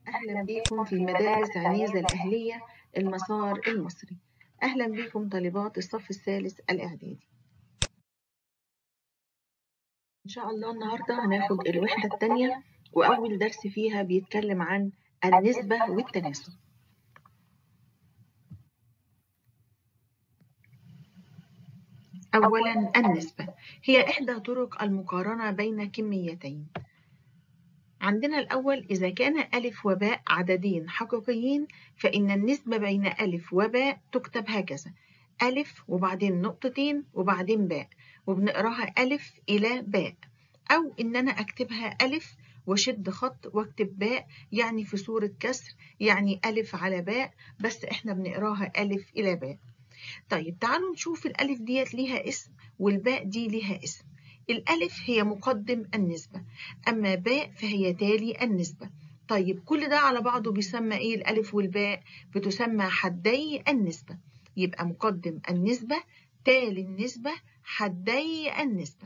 أهلا بكم في مدارس عنيزة الأهلية المسار المصري أهلا بكم طالبات الصف الثالث الإعدادي إن شاء الله النهاردة هناخد الوحدة الثانية وأول درس فيها بيتكلم عن النسبة والتناسب أولا النسبة هي إحدى طرق المقارنة بين كميتين عندنا الأول إذا كان ألف وباء عددين حقيقيين فإن النسبة بين ألف وباء تكتب هكذا ألف وبعدين نقطتين وبعدين باء وبنقراها ألف إلى باء أو إن أنا أكتبها ألف وشد خط واكتب باء يعني في صورة كسر يعني ألف على باء بس إحنا بنقراها ألف إلى باء طيب تعالوا نشوف الألف ديت ليها اسم والباء دي ليها اسم الألف هي مقدم النسبة أما باء فهي تالي النسبة طيب كل ده على بعضه بيسمى إيه الألف والباء بتسمى حدي النسبة يبقى مقدم النسبة تالي النسبة حدي النسبة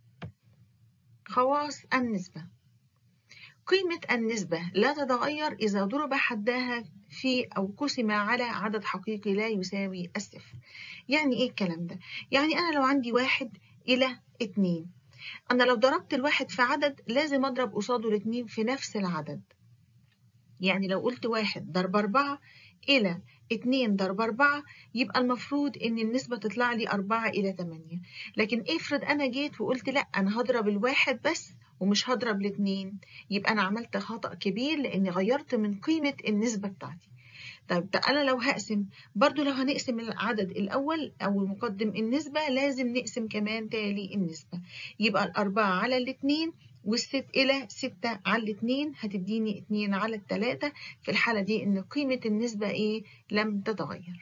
خواص النسبة قيمة النسبة لا تتغير إذا ضرب حدها في أو قسم على عدد حقيقي لا يساوي الصفر يعني إيه الكلام ده؟ يعني أنا لو عندي واحد إلى اتنين أنا لو ضربت الواحد في عدد لازم أضرب قصاده الاتنين في نفس العدد يعني لو قلت واحد ضرب أربعة إلى اتنين ضرب أربعة يبقى المفروض إن النسبة تطلع لي أربعة إلى تمانية لكن افرض أنا جيت وقلت لأ أنا هضرب الواحد بس ومش هضرب الاتنين يبقى أنا عملت خطأ كبير لأني غيرت من قيمة النسبة بتاعتي طيب أنا لو هقسم برضو لو هنقسم العدد الأول أو المقدم النسبة لازم نقسم كمان تالي النسبة يبقى الأربعة على الاتنين والست إلى ستة على الاتنين هتديني اتنين على التلاتة في الحالة دي إن قيمة النسبة إيه لم تتغير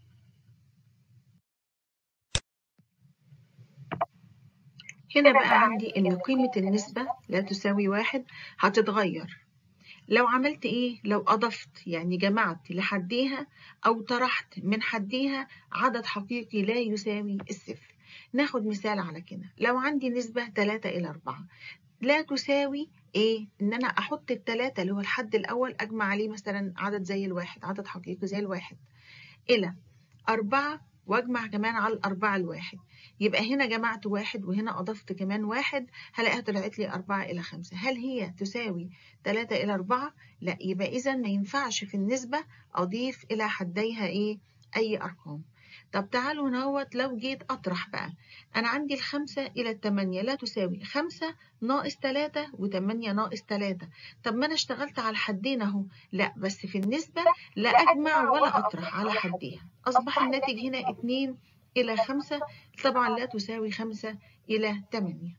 هنا بقى عندي إن قيمة النسبة لا تساوي واحد هتتغير لو عملت إيه؟ لو أضفت يعني جمعت لحديها أو طرحت من حديها عدد حقيقي لا يساوي الصفر ناخد مثال على كده لو عندي نسبة 3 إلى 4 لا تساوي إيه؟ إن أنا أحط التلاتة اللي هو الحد الأول أجمع عليه مثلا عدد زي الواحد عدد حقيقي زي الواحد إلى أربعة واجمع كمان على الأربعة الواحد يبقى هنا جمعت واحد وهنا أضفت كمان واحد هلاقيها طلعت لي أربعة إلى خمسة هل هي تساوي تلاتة إلى أربعة؟ لا يبقى إذا ما ينفعش في النسبة أضيف إلى حديها إيه؟ أي أرقام طب تعالوا نهوت لو جيت أطرح بقى أنا عندي الخمسة إلى التمانية لا تساوي خمسة ناقص تلاتة وتمانية ناقص تلاتة طب ما أنا اشتغلت على حدين أهو لا بس في النسبة لا أجمع ولا أطرح على حديها أصبح الناتج هنا اتنين إلى خمسة طبعا لا تساوي خمسة إلى تمانية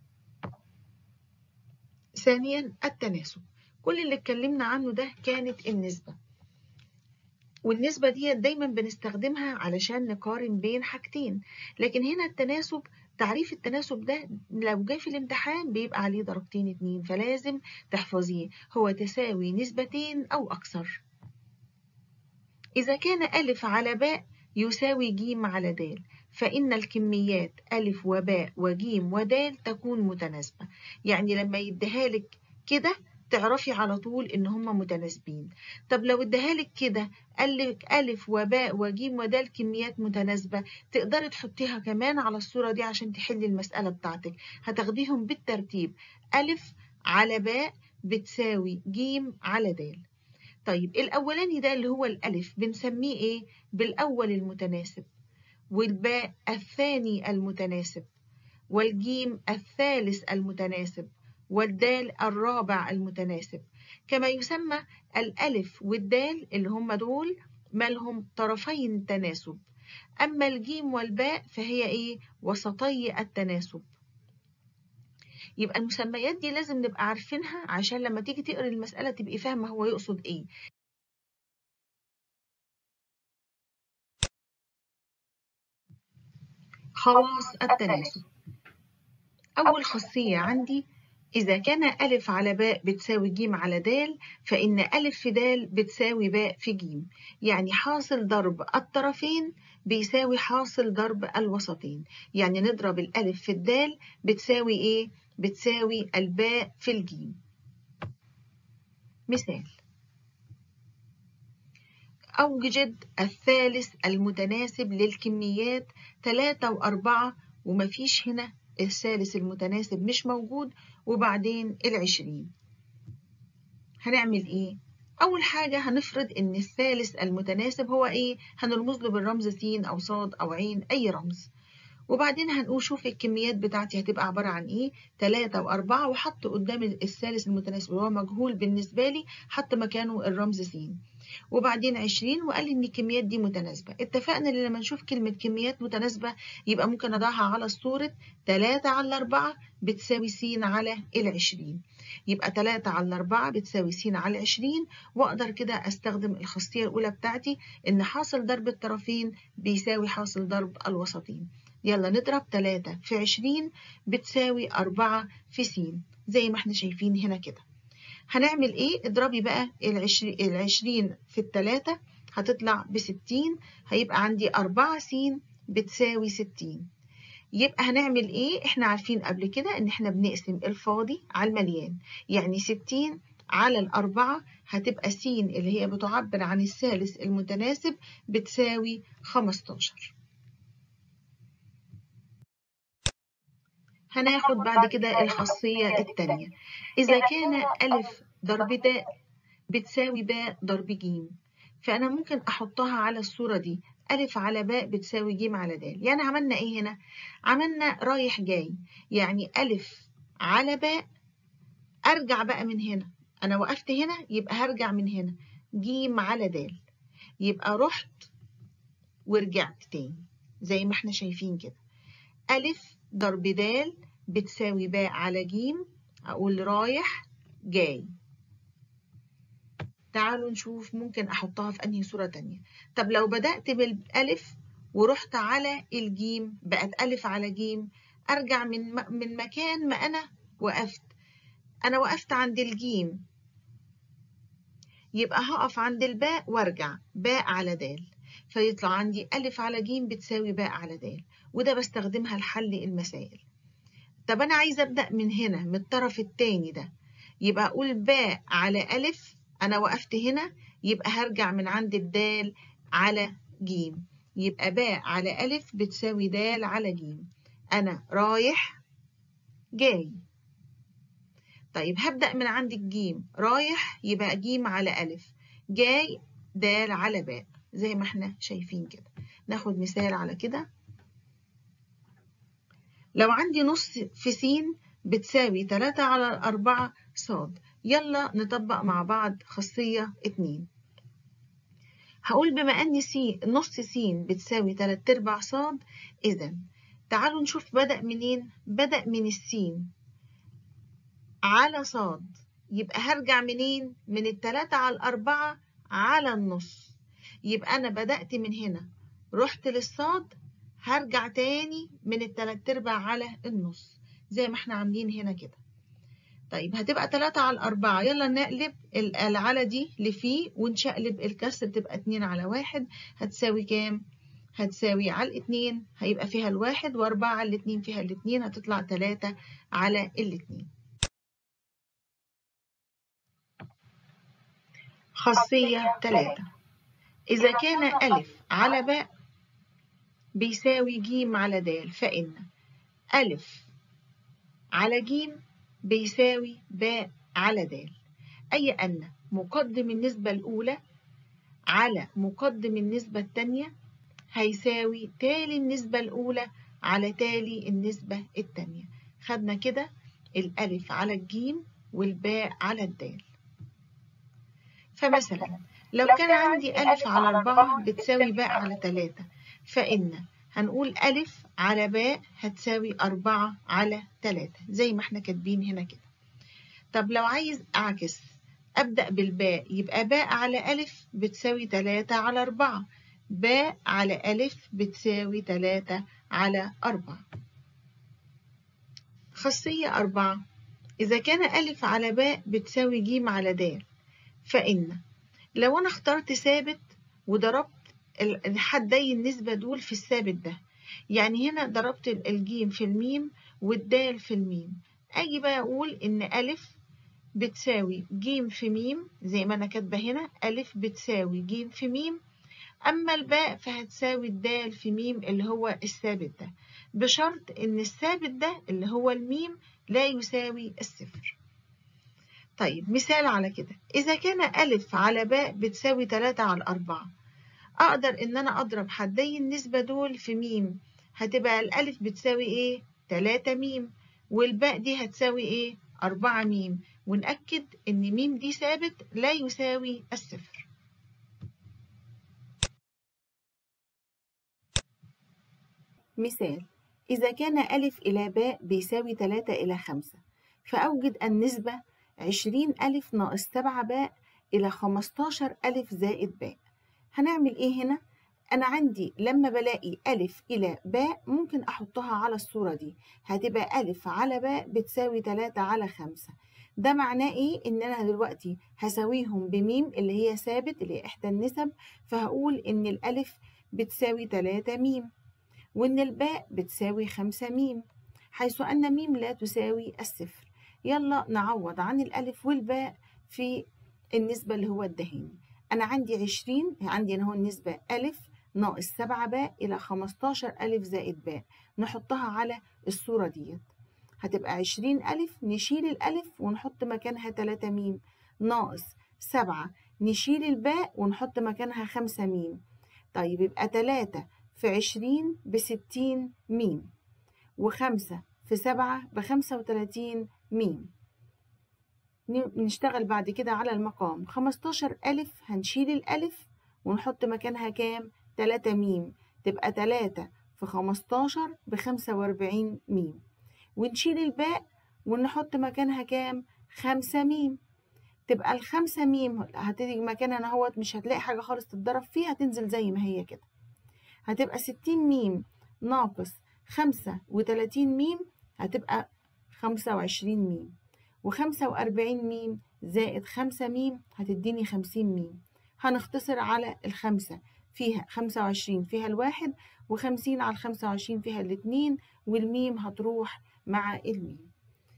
ثانيا التناسب كل اللي اتكلمنا عنه ده كانت النسبة والنسبة دي دايما بنستخدمها علشان نقارن بين حاجتين لكن هنا التناسب تعريف التناسب ده لو جه في الامتحان بيبقى عليه درجتين اتنين فلازم تحفظيه هو تساوي نسبتين أو أكثر إذا كان ألف على باء يساوي جيم على دال فإن الكميات ألف وباء وجيم ودال تكون متناسبة يعني لما يديها لك كده تعرفي على طول إن هما متناسبين طب لو اديها لك كده قال لك ألف وباء وجيم ودال كميات متناسبة تقدري تحطيها كمان على الصورة دي عشان تحلي المسألة بتاعتك هتاخديهم بالترتيب ألف على باء بتساوي جيم على دال طيب الأولاني ده اللي هو الألف بنسميه إيه؟ بالأول المتناسب والباء الثاني المتناسب والجيم الثالث المتناسب والدال الرابع المتناسب كما يسمى الألف والدال اللي هم دول مالهم طرفي التناسب أما الجيم والباء فهي إيه وسطي التناسب يبقى المسميات دي لازم نبقى عارفينها عشان لما تيجي تقري المسألة تبقي فاهمة هو يقصد إيه خواص التناسب أول خاصية عندي إذا كان ألف على باء بتساوي جيم على دال فإن ألف في دال بتساوي باء في جيم يعني حاصل ضرب الطرفين بيساوي حاصل ضرب الوسطين يعني نضرب الألف في الدال بتساوي إيه؟ بتساوي الباء في الجيم مثال أوجد الثالث المتناسب للكميات تلاتة وأربعة ومفيش هنا الثالث المتناسب مش موجود وبعدين العشرين هنعمل إيه؟ أول حاجة هنفرض إن الثالث المتناسب هو إيه؟ هنرمز له بالرمز س أو ص أو ع أي رمز وبعدين هنقول شوف الكميات بتاعتي هتبقى عبارة عن إيه؟ تلاتة وأربعة وحط قدام الثالث المتناسب وهو مجهول بالنسبة لي حط مكانه الرمز س وبعدين 20 وقال لي ان الكميات دي متناسبة اتفقنا ان لما نشوف كلمة كميات متناسبة يبقى ممكن اضعها على الصورة 3 على 4 بتساوي س على العشرين يبقى 3 على 4 بتساوي س على 20 واقدر كده استخدم الخاصية الاولى بتاعتي ان حاصل ضرب الطرفين بيساوي حاصل ضرب الوسطين يلا نضرب 3 في 20 بتساوي 4 في س زي ما احنا شايفين هنا كده هنعمل ايه اضربي بقى العشرين, العشرين في التلاتة هتطلع بستين هيبقى عندي أربعة س بتساوي ستين يبقى هنعمل ايه احنا عارفين قبل كده ان احنا بنقسم الفاضي على المليان يعني ستين على الأربعة هتبقى س اللي هي بتعبر عن الثالث المتناسب بتساوي خمستاشر هناخد بعد كده الخاصية التانية إذا كان ألف ضرب تاء بتساوي باء ضرب جيم فأنا ممكن أحطها على الصورة دي ألف على باء بتساوي جيم على دال يعني عملنا إيه هنا؟ عملنا رايح جاي يعني ألف على باء أرجع بقى من هنا أنا وقفت هنا يبقى هرجع من هنا جيم على دال يبقى رحت ورجعت تاني زي ما احنا شايفين كده ألف ضرب دال بتساوي باء على جيم أقول رايح جاي تعالوا نشوف ممكن أحطها في أنهي صورة تانية طب لو بدأت بالألف ورحت على الجيم بقت ألف على جيم أرجع من, من مكان ما أنا وقفت أنا وقفت عند الجيم يبقى هقف عند الباء وارجع باء على دال فيطلع عندي ألف على جيم بتساوي باء على دال وده بستخدمها لحل المسائل طب أنا عايزة أبدأ من هنا من الطرف التاني ده يبقى أقول باء على ألف أنا وقفت هنا يبقى هرجع من عند الدال على جيم يبقى باء على ألف بتساوي دال على جيم أنا رايح جاي طيب هبدأ من عند الجيم رايح يبقى جيم على ألف جاي دال على باء زي ما احنا شايفين كده ناخد مثال على كده لو عندي نص في س بتساوي 3 على 4 ص يلا نطبق مع بعض خاصية 2 هقول بما أن س نص س بتساوي 3 أرباع ص إذا تعالوا نشوف بدأ منين بدأ من السين على ص يبقى هرجع منين من التلاتة على الأربعة على النص يبقى أنا بدأت من هنا رحت للصاد هرجع تاني من التلات ارباع على النص زي ما احنا عاملين هنا كده طيب هتبقى تلاتة على الأربعة يلا نقلب العلى دي لفي ونشقلب الكسر تبقى اتنين على واحد هتساوي كام؟ هتساوي على الاتنين هيبقى فيها الواحد وأربعة على الاتنين فيها الاتنين هتطلع تلاتة على الاتنين خاصية تلاتة إذا كان ألف على باء بيساوي جيم على دال فإن ألف على جيم بيساوي باء على دال أي أن مقدم النسبة الأولى على مقدم النسبة الثانية هيساوي تالي النسبة الأولى على تالي النسبة الثانية خدنا كده الألف على الجيم والباء على الدال فمثلا لو كان عندي ألف على أربعة بتساوي باء على تلاتة فإن هنقول ألف على باء هتساوي أربعة على تلاتة زي ما احنا كاتبين هنا كده طب لو عايز أعكس أبدأ بالباء يبقى باء على ألف بتساوي تلاتة على أربعة باء على ألف بتساوي تلاتة على أربعة خاصية أربعة إذا كان ألف على باء بتساوي جيم على دال فإن لو أنا اخترت ثابت وضربت حدي النسبة دول في الثابت ده يعني هنا ضربت الجيم في الميم والدال في الميم أجي بقى أقول إن ألف بتساوي ج في م زي ما أنا كاتبة هنا ألف بتساوي ج في م أما الباء فهتساوي الدال في م اللي هو الثابت ده بشرط إن الثابت ده اللي هو الميم لا يساوي الصفر طيب مثال على كده إذا كان ألف على باء بتساوي تلاتة على أربعة أقدر إن أنا أضرب حدي النسبة دول في ميم هتبقى الألف بتساوي إيه؟ تلاتة ميم والباء دي هتساوي إيه؟ أربعة ميم ونأكد إن ميم دي ثابت لا يساوي الصفر مثال إذا كان ألف إلى باء بيساوي تلاتة إلى خمسة فأوجد النسبة عشرين ألف ناقص سبعة باء إلى خمستاشر ألف زائد باء هنعمل إيه هنا؟ أنا عندي لما بلاقي ألف إلى باء ممكن أحطها على الصورة دي هتبقى ألف على باء بتساوي تلاتة على خمسة ده معناه إيه؟ إن أنا دلوقتي هساويهم بميم اللي هي ثابت اللي هي إحدى النسب فهقول إن الألف بتساوي تلاتة ميم وإن الباء بتساوي خمسة ميم حيث أن ميم لا تساوي الصفر يلا نعوض عن الألف والباء في النسبة اللي هو الدهاني أنا عندي عشرين عندي أنا هو النسبة ألف ناقص سبعة باء إلى خمستاشر ألف زائد باء نحطها على الصورة ديت هتبقى عشرين ألف نشيل الألف ونحط مكانها تلاتة ميم ناقص سبعة نشيل الباء ونحط مكانها خمسة ميم طيب يبقى تلاتة في عشرين بستين ميم وخمسة في سبعة بخمسة وتلاتين ميم نشتغل بعد كده على المقام خمستاشر ألف هنشيل الألف ونحط مكانها كام تلاتة ميم تبقى تلاتة في خمستاشر بخمسة وأربعين ميم ونشيل الباء ونحط مكانها كام خمسة ميم تبقى الخمسة ميم هتيجي مكانها اهوت مش هتلاقي حاجة خالص تتضرب فيها هتنزل زي ما هي كده هتبقى ستين ميم ناقص خمسة وتلاتين ميم هتبقى خمسة وعشرين ميم وخمسة وأربعين ميم زائد خمسة ميم هتديني خمسين ميم هنختصر على الخمسة فيها خمسة وعشرين فيها الواحد وخمسين على الخمسة وعشرين فيها الاتنين والميم هتروح مع الميم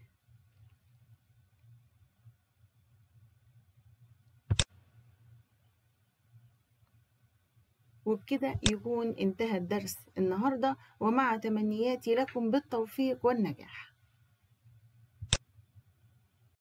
وبكده يكون انتهى الدرس النهاردة ومع تمنياتي لكم بالتوفيق والنجاح